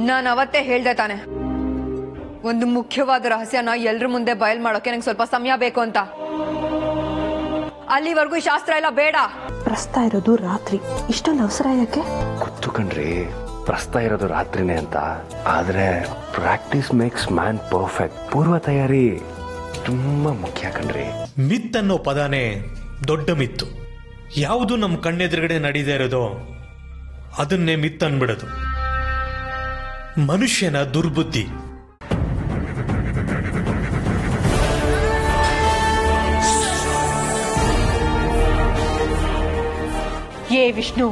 ನಾನು ಅವತ್ತೇ ಹೇಳ್ದೆ ತಾನೆ ಒಂದು ಮುಖ್ಯವಾದ ರಹಸ್ಯನ ಎಲ್ರ ಮುಂದೆ ಬಯಲ್ ಮಾಡೋಕೆ ನಂಗೆ ಸ್ವಲ್ಪ ಸಮಯ ಬೇಕು ಅಂತ ಅಲ್ಲಿವರೆಗೂ ಈ ಶಾಸ್ತ್ರ ಎಲ್ಲ ಬೇಡ ಪ್ರಸ್ತಾ ಇರೋದು ರಾತ್ರಿ ಇಷ್ಟೊಂದು ಅವಸರ ಯಾಕೆ ಗೊತ್ತು ಕಣ್ರಿ ಪ್ರಸ್ತ ಇರೋದು ರಾತ್ರಿನೇ ಅಂತ ಆದ್ರೆ ಪ್ರಾಕ್ಟೀಸ್ ಮೇಕ್ಸ್ ಮ್ಯಾನ್ ಪರ್ಫೆಕ್ಟ್ ಪೂರ್ವ ತಯಾರಿ ತುಂಬಾ ಮುಖ್ಯ ಕಣ್ರಿ ಮಿತ್ ಅನ್ನೋ ಪದಾನೇ ದೊಡ್ಡ ಮಿತ್ತು ಯಾವುದು ನಮ್ಮ ಕಣ್ಣೆದುರುಗಡೆ ನಡೀದೇ ಇರೋದೋ ಅದನ್ನೇ ಮಿತ್ ಅನ್ಬಿಡೋದು ಮನುಷ್ಯನ ದುರ್ಬುದ್ಧಿ ಏ ವಿಷ್ಣು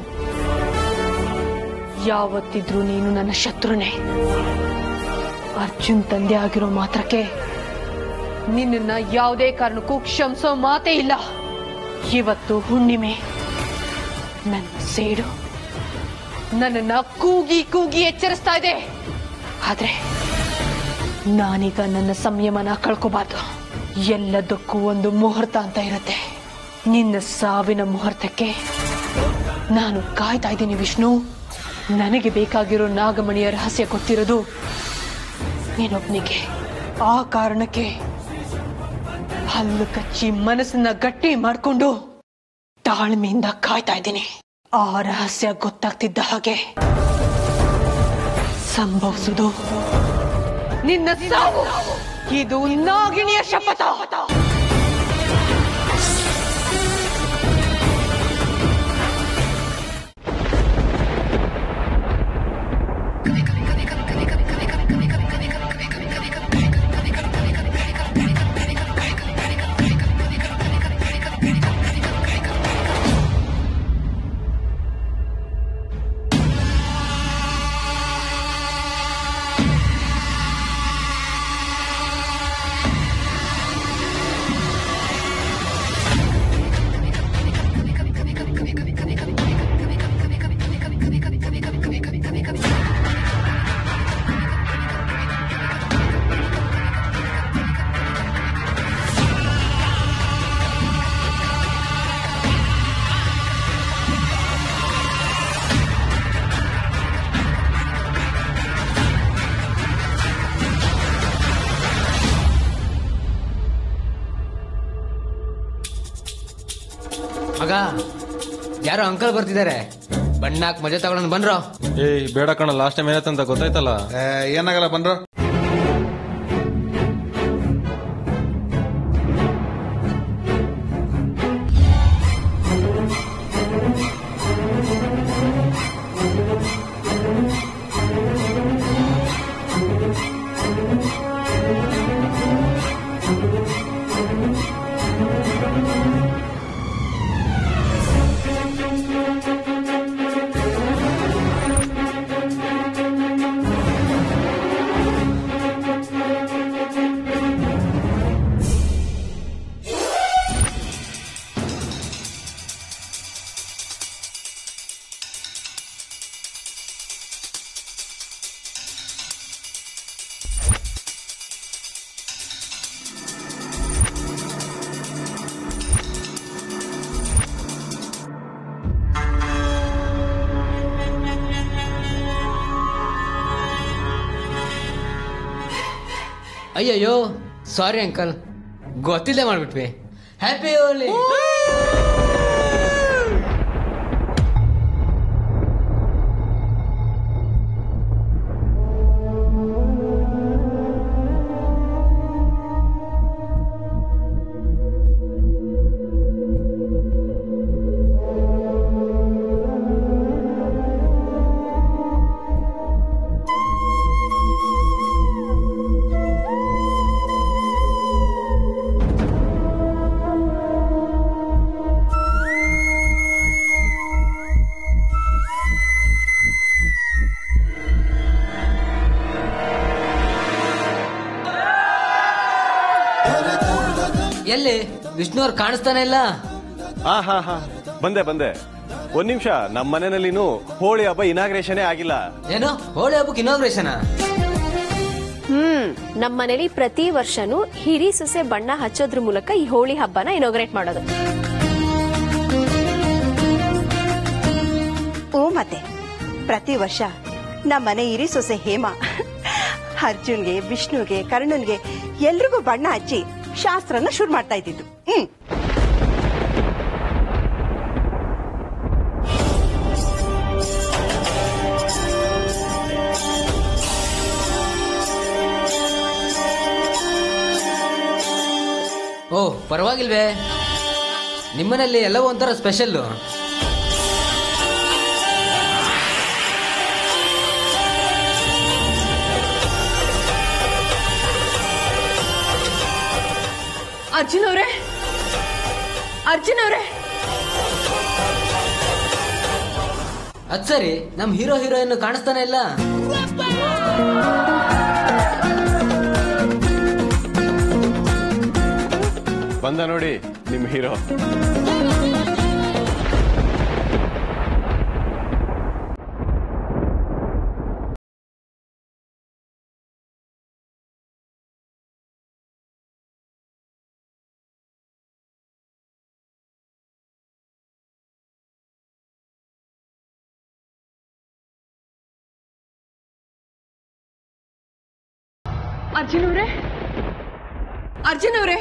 ಯಾವತ್ತಿದ್ರೂ ನೀನು ನನ್ನ ಶತ್ರುನೇ ಅರ್ಜುನ್ ತಂದೆ ಆಗಿರೋ ಮಾತ್ರಕ್ಕೆ ನಿನ್ನನ್ನ ಯಾವುದೇ ಕಾರಣಕ್ಕೂ ಕ್ಷಮಿಸೋ ಮಾತೇ ಇಲ್ಲ ಇವತ್ತು ಹುಣ್ಣಿಮೆ ನನ್ನ ಸೇಡು ನನ್ನನ್ನ ಕೂಗಿ ಕೂಗಿ ಎಚ್ಚರಿಸ್ತಾ ಇದೆ ಆದ್ರೆ ನಾನೀಗ ನನ್ನ ಸಂಯಮನ ಕಳ್ಕೋಬಾರ್ದು ಎಲ್ಲದಕ್ಕೂ ಒಂದು ಮುಹೂರ್ತ ಅಂತ ಇರುತ್ತೆ ನಿನ್ನ ಸಾವಿನ ಮುಹೂರ್ತಕ್ಕೆ ನಾನು ಕಾಯ್ತಾ ಇದ್ದೀನಿ ವಿಷ್ಣು ನನಗೆ ಬೇಕಾಗಿರೋ ನಾಗಮಣಿಯ ರಹಸ್ಯ ಗೊತ್ತಿರೋದು ನೀನೊಬ್ನಿಗೆ ಆ ಕಾರಣಕ್ಕೆ ಹಲ್ಲು ಕಚ್ಚಿ ಮನಸ್ಸನ್ನ ಗಟ್ಟಿ ಮಾಡ್ಕೊಂಡು ತಾಳ್ಮೆಯಿಂದ ಕಾಯ್ತಾ ಇದ್ದೀನಿ ಆ ರಹಸ್ಯ ಗೊತ್ತಾಗ್ತಿದ್ದ ಹಾಗೆ ಸಂಭವಿಸುದು ನಿನ್ನ ಸಾವು ಇದು ನಾಗಿಣಿಯ ಶಪಥ ಮಗ ಯಾರೋ ಅಂಕಲ್ ಬರ್ತಿದ್ದಾರೆ ಬಣ್ಣಾಕ್ ಮಜಾ ತಗೊಂಡ್ ಬಂದ್ರು ಏಯ್ ಬೇಡ ಕಣ ಲಾಸ್ಟ್ ಟೈಮ್ ಏನಾಯ್ತಂತ ಗೊತ್ತಾಯ್ತಲ್ಲ ಏನಾಗಲ್ಲ ಬಂದ್ರು ಅಯ್ಯಯ್ಯೋ ಸಾರಿ ಅಂಕಲ್ ಗೊತ್ತಿಲ್ಲದೆ ಮಾಡ್ಬಿಟ್ವಿ ಹ್ಯಾಪಿ ಹೋಲಿ ಎಲ್ಲಿ ವಿಷ್ಣು ಅವ್ರು ಕಾಣಿಸ್ತಾನೆ ಇಲ್ಲ ಹಾ ಹಾ ಹಾ ಬಂದೆ ಬಂದೆ ಒಂದ್ ನಿಮಿಷ ನಮ್ಮ ಮನೆಯಲ್ಲಿನೂ ಹೋಳಿ ಹಬ್ಬ ಇನಾಗ್ರೇಷನೇ ಆಗಿಲ್ಲ ಏನು ಹೋಳಿ ಹಬ್ಬಕ್ಕೆ ಇನಾಗ್ರೇಷನ್ ಹ್ಮ್ ನಮ್ಮ ಮನೇಲಿ ಪ್ರತಿ ವರ್ಷನೂ ಹಿರಿ ಸೊಸೆ ಬಣ್ಣ ಹಚ್ಚೋದ್ರ ಮೂಲಕ ಈ ಹೋಳಿ ಹಬ್ಬನ ಇನಾಗ್ರೇಟ್ ಮಾಡೋದು ಓ ಮತ್ತೆ ಪ್ರತಿ ವರ್ಷ ನಮ್ಮ ಮನೆ ಇರಿ ಸೊಸೆ ಹೇಮ ಅರ್ಜುನ್ಗೆ ವಿಷ್ಣುಗೆ ಕರ್ಣನ್ಗೆ ಎಲ್ರಿಗೂ ಬಣ್ಣ ಹಚ್ಚಿ ಶಾಸ್ತ್ರನ ಶುರು ಮಾಡ್ತಾ ಇದ್ದಿದ್ದು ಹ್ಮ್ ಓ ಪರವಾಗಿಲ್ವೇ ನಿಮ್ಮನೇಲಿ ಎಲ್ಲವೂ ಒಂಥರ ಸ್ಪೆಷಲ್ಲು ಅರ್ಜುನ್ ಅವರೇ ಅರ್ಜುನ್ ಅವರೇ ಅದ್ ಸರಿ ನಮ್ ಹೀರೋ ಹೀರೋಯಿನ್ ಕಾಣಿಸ್ತಾನೆ ಇಲ್ಲ ಬಂದ ನೋಡಿ ನಿಮ್ ಹೀರೋ ಅರ್ಜುನ್ ಅವರೇ ಅರ್ಜುನ್ ಅವರೇ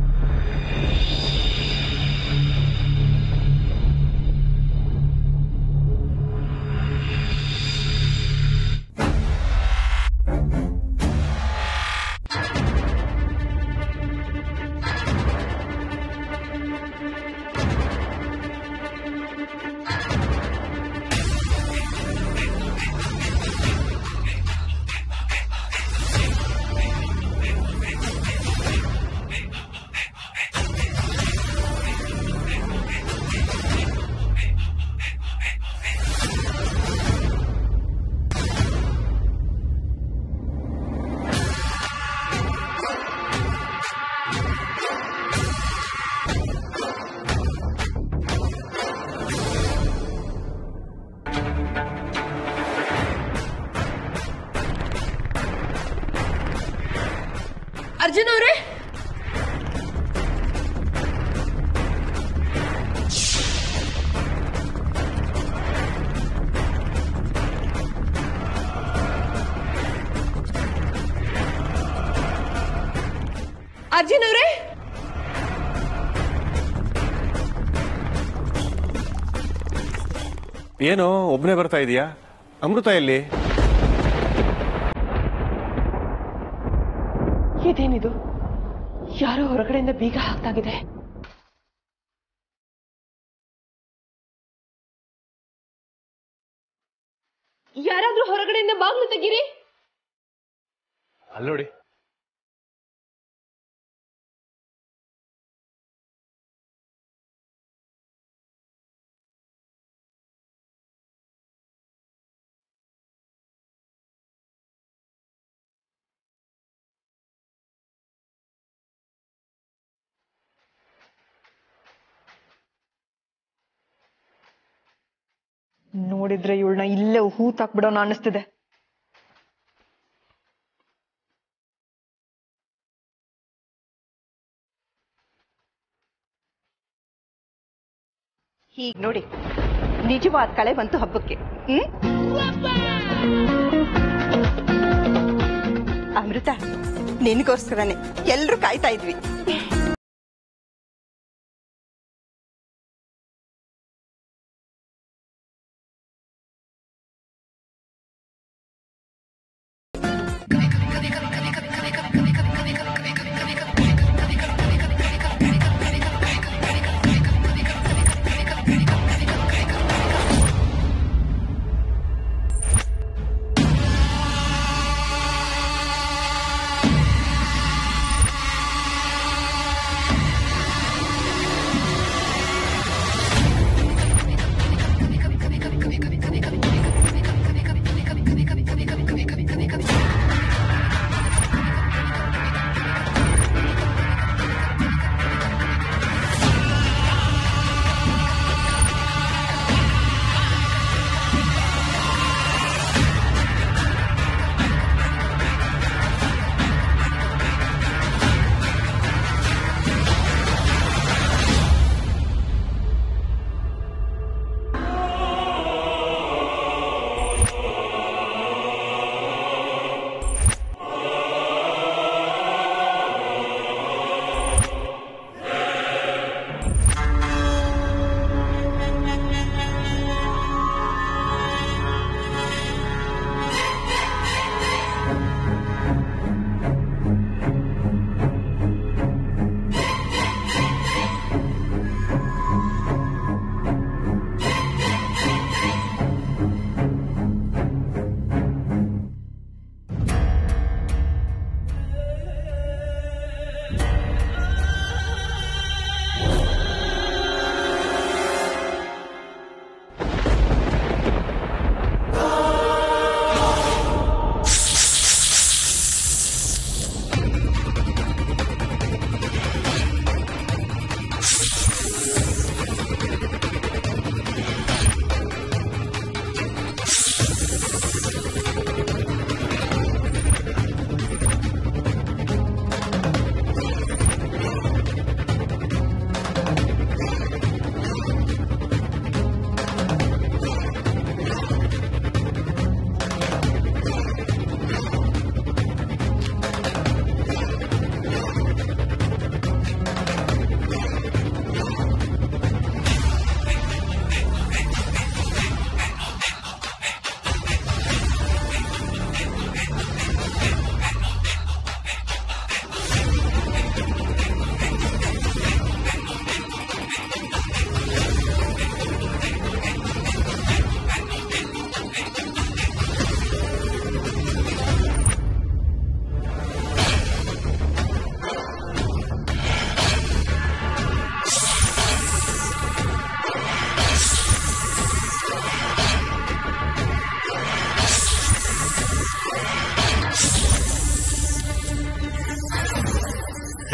ಅರ್ಜುನ್ ಅವರೇ ಅರ್ಜುನ್ ಅವರೇ ಏನೋ ಒಬ್ನೇ ಬರ್ತಾ ಇದೀಯಾ ಅಮೃತ ಎಲ್ಲಿ ಇದೇನಿದು ಯಾರೋ ಹೊರಗಡೆಯಿಂದ ಬೀಗ ಹಾಕ್ತಾಗಿದೆ ಯಾರಾದ್ರೂ ಹೊರಗಡೆಯಿಂದ ಬಾಗ್ಲು ತೆಗೀರಿ ಅಲ್ಲೋಡಿ ನೋಡಿದ್ರೆ ಇವಳನ್ನ ಇಲ್ಲೇ ಹೂತಾಕ್ಬಿಡೋಣ ಅನ್ನಿಸ್ತಿದೆ ಹೀಗ್ ನೋಡಿ ನಿಜವಾದ ಕಳೆ ಬಂತು ಹಬ್ಬಕ್ಕೆ ಹ್ಮ್ ಅಮೃತ ನಿನ್ಗೋಸ್ಕರನೇ ಎಲ್ರು ಕಾಯ್ತಾ ಇದ್ವಿ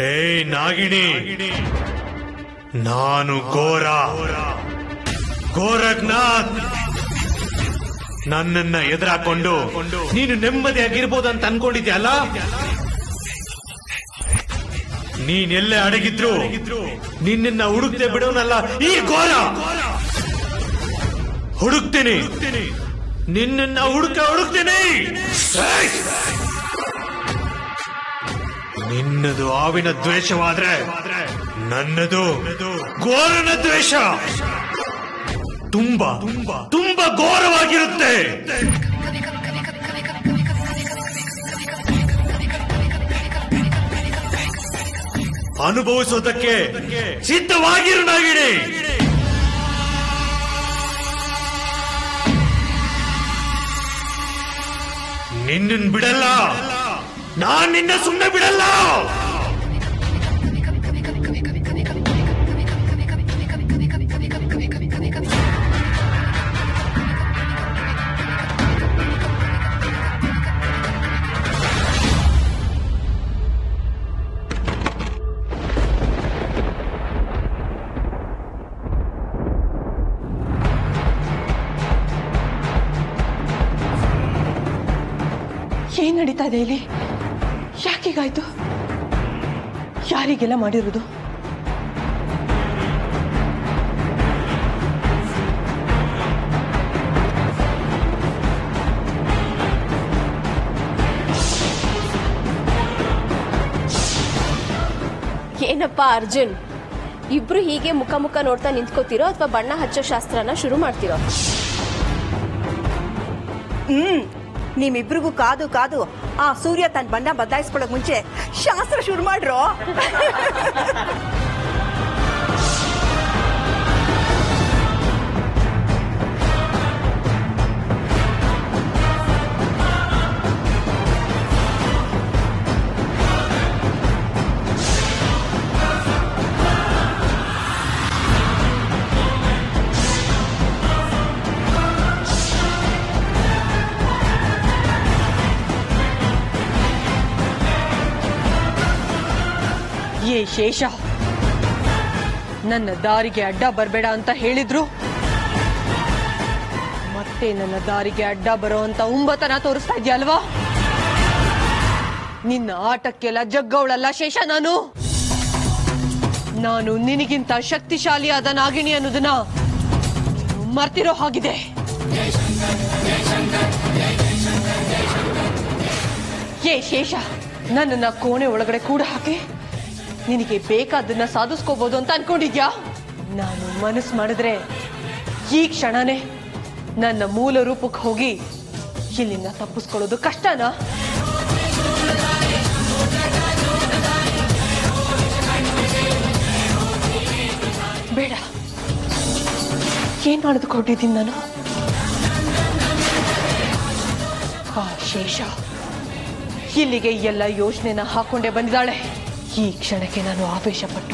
ಏಯ್ ನಾಗಿಣಿ ನಾನು ಘೋರ ಗೋರಖ್ನಾಥ್ ನನ್ನನ್ನ ಎದುರಾಕೊಂಡು ನೀನು ನೆಮ್ಮದಿಯಾಗಿರ್ಬೋದು ಅಂತ ಅನ್ಕೊಂಡಿದ್ಯಲ್ಲ ನೀನೆಲ್ಲೇ ಅಡಗಿದ್ರು ನಿನ್ನ ಹುಡುಕ್ತೆ ಬಿಡೋನಲ್ಲ ಈ ಘೋರ ಹುಡುಕ್ತೀನಿ ನಿನ್ನ ಹುಡುಕ ಹುಡುಕ್ತೀನಿ ಏಯ್! ನಿನ್ನದು ಆವಿನ ದ್ವೇಷವಾದ್ರೆ ನನ್ನದು ಘೋರನ ದ್ವೇಷ ತುಂಬಾ ತುಂಬಾ ತುಂಬಾ ಘೋರವಾಗಿರುತ್ತೆ ಅನುಭವಿಸೋದಕ್ಕೆ ಸಿದ್ಧವಾಗಿರು ನಾಗಿಣಿ ನಿನ್ನನ್ ಬಿಡಲ್ಲ ನಾನ್ ನಿನ್ನ ಸುಮ್ಮನೆ ಬಿಡಲ್ಲ ಏನ್ ನಡೀತಾ ಇದೆ ಇಲ್ಲಿ ಯಾಕೀಗಾಯ್ತು ಯಾರಿಗೆಲ್ಲ ಮಾಡಿರೋದು ಏನಪ್ಪ ಅರ್ಜುನ್ ಇಬ್ರು ಹೀಗೆ ಮುಖ ಮುಖ ನೋಡ್ತಾ ನಿಂತ್ಕೋತಿರೋ ಅಥವಾ ಬಣ್ಣ ಹಚ್ಚೋ ಶಾಸ್ತ್ರನ ಶುರು ಮಾಡ್ತಿರೋ ಹ್ಮ್ ನಿಮ್ಮಿಬ್ರಿಗೂ ಕಾದು ಕಾದು ಆ ಸೂರ್ಯ ತನ್ನ ಬಣ್ಣ ಬದಲಾಯಿಸ್ಕೊಳ್ಳೋಕ್ ಮುಂಚೆ ಶಾಸ್ತ್ರ ಶುರು ಮಾಡ್ರೋ ಏ ಶೇಷ ನನ್ನ ದಾರಿಗೆ ಅಡ್ಡ ಬರಬೇಡ ಅಂತ ಹೇಳಿದ್ರು ಮತ್ತೆ ನನ್ನ ದಾರಿಗೆ ಅಡ್ಡ ಬರೋ ಅಂತ ಉಂಬತನ ತೋರಿಸ್ತಾ ಇದ್ಯಲ್ವಾ ನಿನ್ನ ಆಟಕ್ಕೆಲ್ಲ ಜಗ್ಗವಳಲ್ಲ ಶೇಷ ನಾನು ನಾನು ನಿನಗಿಂತ ಶಕ್ತಿಶಾಲಿಯಾದ ನಾಗಿಣಿ ಅನ್ನೋದನ್ನ ನೀನು ಮರ್ತಿರೋ ಹಾಗಿದೆ ಏ ಶೇಷ ನನ್ನನ್ನ ಕೋಣೆ ಒಳಗಡೆ ಕೂಡ ಹಾಕಿ ನಿನಗೆ ಬೇಕಾದನ್ನ ಸಾಧಿಸ್ಕೋಬಹುದು ಅಂತ ಅನ್ಕೊಂಡಿದ್ಯಾ ನಾನು ಮನಸ್ಸು ಮಾಡಿದ್ರೆ ಈ ಕ್ಷಣನೇ ನನ್ನ ಮೂಲ ರೂಪಕ್ಕೆ ಹೋಗಿ ಇಲ್ಲಿಂದ ತಪ್ಪಿಸ್ಕೊಳ್ಳೋದು ಕಷ್ಟನಾ ಬೇಡ ಏನ್ ಮಾಡಿದ್ಕೊಂಡಿದ್ದೀನಿ ನಾನು ಆ ಶೇಷ ಇಲ್ಲಿಗೆ ಎಲ್ಲ ಯೋಚನೆನ ಹಾಕೊಂಡೇ ಬಂದಿದ್ದಾಳೆ ಈ ಕ್ಷಣಕ್ಕೆ ನಾನು ಆವೇಶಪಟ್ಟು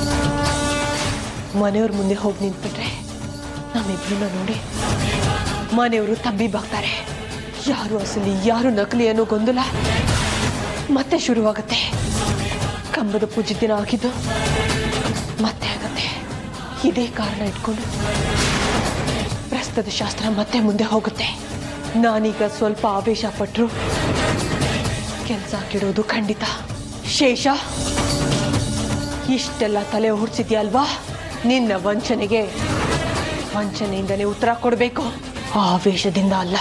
ಮನೆಯವ್ರ ಮುಂದೆ ಹೋಗಿ ನಿಂತ್ಬಿಟ್ರೆ ನಮ್ಮಿಬ್ರನ್ನ ನೋಡಿ ಮನೆಯವರು ತಬ್ಬಿಬ್ಬಾಗ್ತಾರೆ ಯಾರು ಅಸಲಿ ಯಾರು ನಕಲಿ ಅನ್ನೋ ಗೊಂದಲ ಮತ್ತೆ ಶುರುವಾಗುತ್ತೆ ಕಂಬದ ಪೂಜೆ ದಿನ ಆಗಿದ್ದು ಮತ್ತೆ ಆಗತ್ತೆ ಇದೇ ಕಾರಣ ಇಟ್ಕೊಂಡು ಪ್ರಸ್ತುತ ಶಾಸ್ತ್ರ ಮತ್ತೆ ಮುಂದೆ ಹೋಗುತ್ತೆ ನಾನೀಗ ಸ್ವಲ್ಪ ಆವೇಶ ಪಟ್ಟರು ಕೆಲಸ ಕೆಡೋದು ಖಂಡಿತ ಶೇಷ ಇಷ್ಟೆಲ್ಲ ತಲೆ ಹೊಡ್ಸಿದ್ಯಲ್ವಾ ನಿನ್ನ ವಂಚನೆಗೆ ವಂಚನೆಯಿಂದಲೇ ಉತ್ತರ ಕೊಡಬೇಕು ಆವೇಶದಿಂದ ಅಲ್ಲ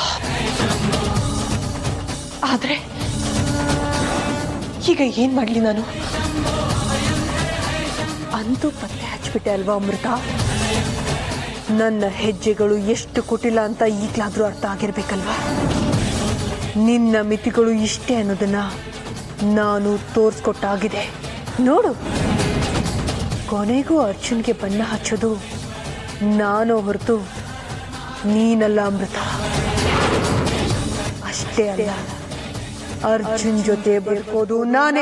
ಆದ್ರೆ ಈಗ ಏನ್ ಮಾಡ್ಲಿ ನಾನು ಅಂತೂ ಪತ್ತೆ ಹಚ್ಬಿಟ್ಟೆ ಅಲ್ವಾ ಅಮೃತ ನನ್ನ ಹೆಜ್ಜೆಗಳು ಎಷ್ಟು ಕುಟಿಲ ಅಂತ ಈಗ್ಲಾದ್ರೂ ಅರ್ಥ ಆಗಿರ್ಬೇಕಲ್ವಾ ನಿನ್ನ ಮಿತಿಗಳು ಇಷ್ಟೇ ಅನ್ನೋದನ್ನ ನಾನು ತೋರಿಸ್ಕೊಟ್ಟಾಗಿದೆ ನೋಡು ಕೊನೆಗೂ ಅರ್ಜುನ್ಗೆ ಬಣ್ಣ ಹಚ್ಚೋದು ನಾನು ಹೊರತು ನೀನಲ್ಲ ಅಮೃತ ಅಷ್ಟೇ ಅಲ್ಲ ಅರ್ಜುನ್ ಜೊತೆ ಬರ್ಬೋದು ನಾನೇ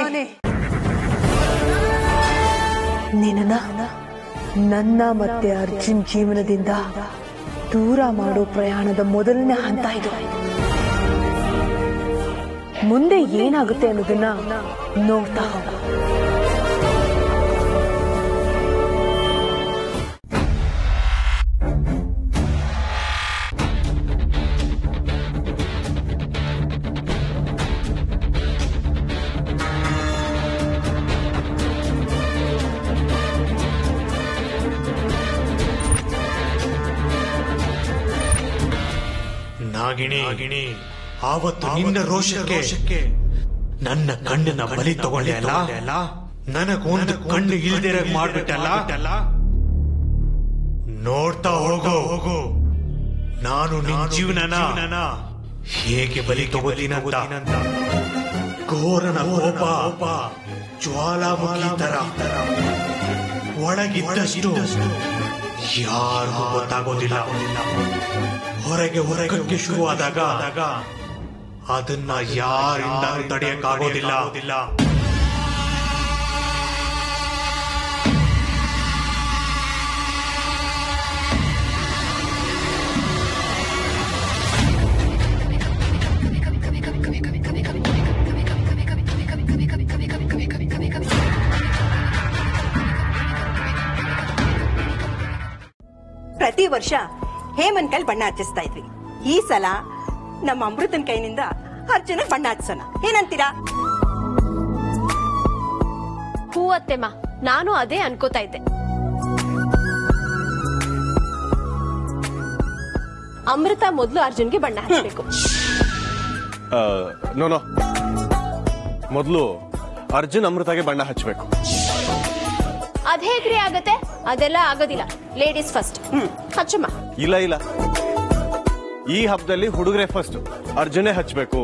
ನಿನ್ನ ನನ್ನ ಮತ್ತೆ ಅರ್ಜುನ್ ಜೀವನದಿಂದ ದೂರ ಮಾಡೋ ಪ್ರಯಾಣದ ಮೊದಲನೇ ಹಂತ ಇದು ಮುಂದೆ ಏನಾಗುತ್ತೆ ಅನ್ನೋದನ್ನ ನೋಡ್ತಾ ಹೋಗು ನಾಗಿಣಿ ನಾಗಿಣಿ ಆವತ್ತು ನಿನ್ನ ರೋಷಕ್ಕೆ ನನ್ನ ಕಣ್ಣಿನ ಬಲಿ ತಗೊಂಡೆ ಅಲ್ಲ ನನಗೊಂದು ಕಣ್ಣು ಇಲ್ದಿರ ಮಾಡ್ಬಿಟ್ಟಲ್ಲ ನೋಡ್ತಾ ಹೋಗೋ ಹೋಗು ನಾನು ನಿನ್ ಜೀವನನ ಹೇಗೆ ಬಲಿ ತಗೋತೀನಂತ ಘೋರನ ಕೋಪ ಜ್ವಾಲಾಮುಖಿ ತರ ಒಳಗಿದ್ದಷ್ಟು ಯಾರಿಗೂ ಗೊತ್ತಾಗೋದಿಲ್ಲ ಹೊರಗೆ ಹೊರಗಕ್ಕೆ ಶುರುವಾದಾಗ ಅದನ್ನ ಯಾರಿಂದ ತಡೆಯಕ್ಕಾಗೋದಿಲ್ಲ ಪ್ರತಿ ವರ್ಷ ಹೇಮನ್ ಕೈಲಿ ಬಣ್ಣ ಹಚ್ಚಿಸ್ತಾ ಇದ್ವಿ ಈ ಸಲ ನಮ್ಮ ಅಮೃತನ್ ಕೈನಿಂದ ಅರ್ಜುನ ಬಣ್ಣ ಹಚ್ಚೋಣ ಏನಂತೀರಾ ಹೂ ಅತ್ತೆಮ್ಮ ನಾನು ಅದೇ ಅನ್ಕೋತಾ ಇದ್ದೆ ಅಮೃತ ಮೊದಲು ಅರ್ಜುನ್ಗೆ ಬಣ್ಣ ಹಚ್ಚಬೇಕು ನೋ ನೋ ಮೊದಲು ಅರ್ಜುನ್ ಅಮೃತಗೆ ಬಣ್ಣ ಹಚ್ಚಬೇಕು ಅದ್ ಹೇಗ್ರಿ ಆಗತ್ತೆ ಅದೆಲ್ಲ ಆಗೋದಿಲ್ಲ ಲೇಡೀಸ್ ಫಸ್ಟ್ ಹಚ್ಚಮ್ಮ ಇಲ್ಲ ಇಲ್ಲ ಈ ಹಬ್ಬದಲ್ಲಿ ಹುಡುಗರೇ ಫಸ್ಟ್ ಅರ್ಜುನೇ ಹಚ್ಚಬೇಕು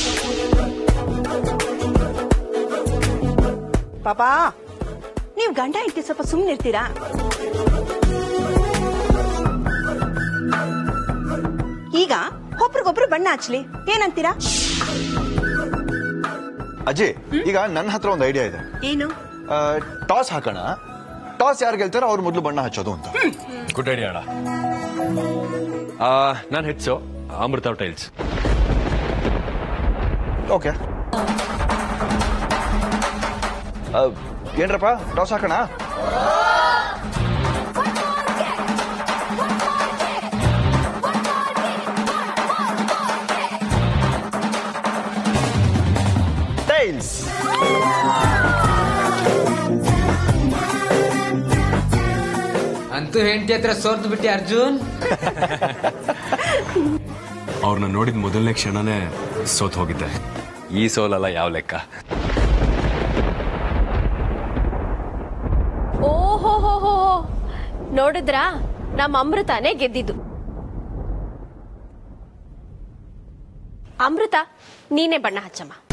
ಪಾಪಾ ನೀವು ಗಂಡ ಇಟ್ಟು ಸ್ವಲ್ಪ ಸುಮ್ಮನೆ ಇರ್ತೀರಾ ಈಗ ಒಬ್ರಿಗೊಬ್ರು ಬಣ್ಣ ಹಚ್ಲಿ ಏನಂತೀರಾ ಅಜಯ್ ಈಗ ನನ್ನ ಹತ್ರ ಒಂದು ಐಡಿಯಾ ಇದೆ ಏನು ಟಾಸ್ ಹಾಕೋಣ ಟಾಸ್ ಯಾರು ಗೆಲ್ತಾರೋ ಅವ್ರು ಮೊದಲು ಬಣ್ಣ ಹಚ್ಚೋದು ಅಂತ ಗುಡ್ ಐಡಿಯಾ ಅಣ್ಣ ನಾನು ಹೆಚ್ಚು ಅಮೃತ ಟೈಲ್ಸ್ ಓಕೆ ಏನ್ರಪ್ಪ ಟಾಸ್ ಹಾಕೋಣ ಟೈಲ್ಸ್ ಅಂತೂ ಹೆಂಡತಿ ಹತ್ರ ಸೋರ್ದು ಬಿಟ್ಟಿ ಅರ್ಜುನ್ ಅವ್ರನ್ನ ನೋಡಿದ ಮೊದಲನೇ ಕ್ಷಣನೇ ಸೋತ್ ಹೋಗಿದ್ದೆ ಈ ಸೋಲಲ್ಲ ಯಾವ ಲೆಕ್ಕ ಓಹೋ ಹೋ ಹೋ ನೋಡಿದ್ರಾ ನಮ್ಮ ಅಮೃತಾನೇ ಗೆದ್ದಿದ್ದು ಅಮೃತ ನೀನೇ ಬಣ್ಣ ಹಚ್ಚಮ್ಮ